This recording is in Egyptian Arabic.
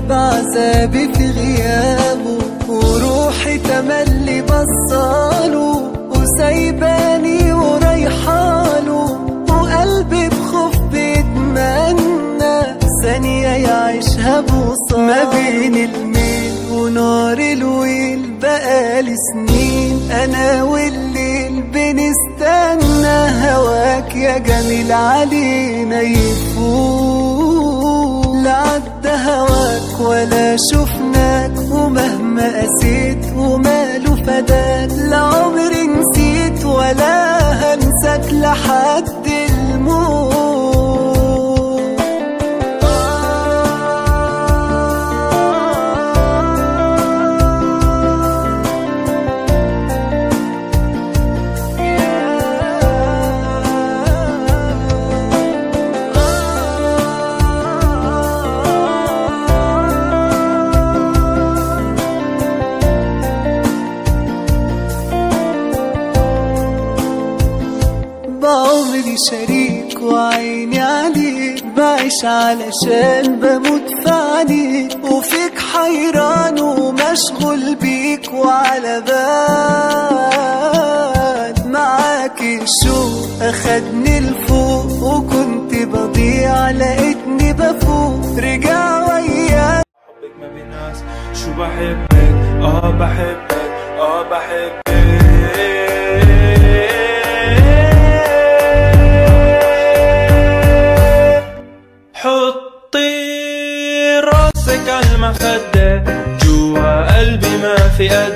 بعذابي في غيابه وروحي تملي بصاله وسايباني ورايحاله وقلبي بخوف بيتمنى ثانية يعيشها بوصال ما بين الميل ونار الويل بقالي سنين أنا والليل بنستنى هواك يا جميل علينا يفوق لا عدى هواك ولا شفناك ومهما قسيت وماله فداك لا عمري نسيت ولا هنساك لحد الموت بعمري شريك وعيني عليك بعيش علشان بموت في عليك وفيك حيران ومشغول بيك وعلى بال معاك الشوق اخدني لفوق وكنت بضيع لقيتني بفوق رجع وياك حبك ما بيناس شو بحبك اه بحبك اه بحبك حطي راسك على المخدة جوا قلبي ما في قد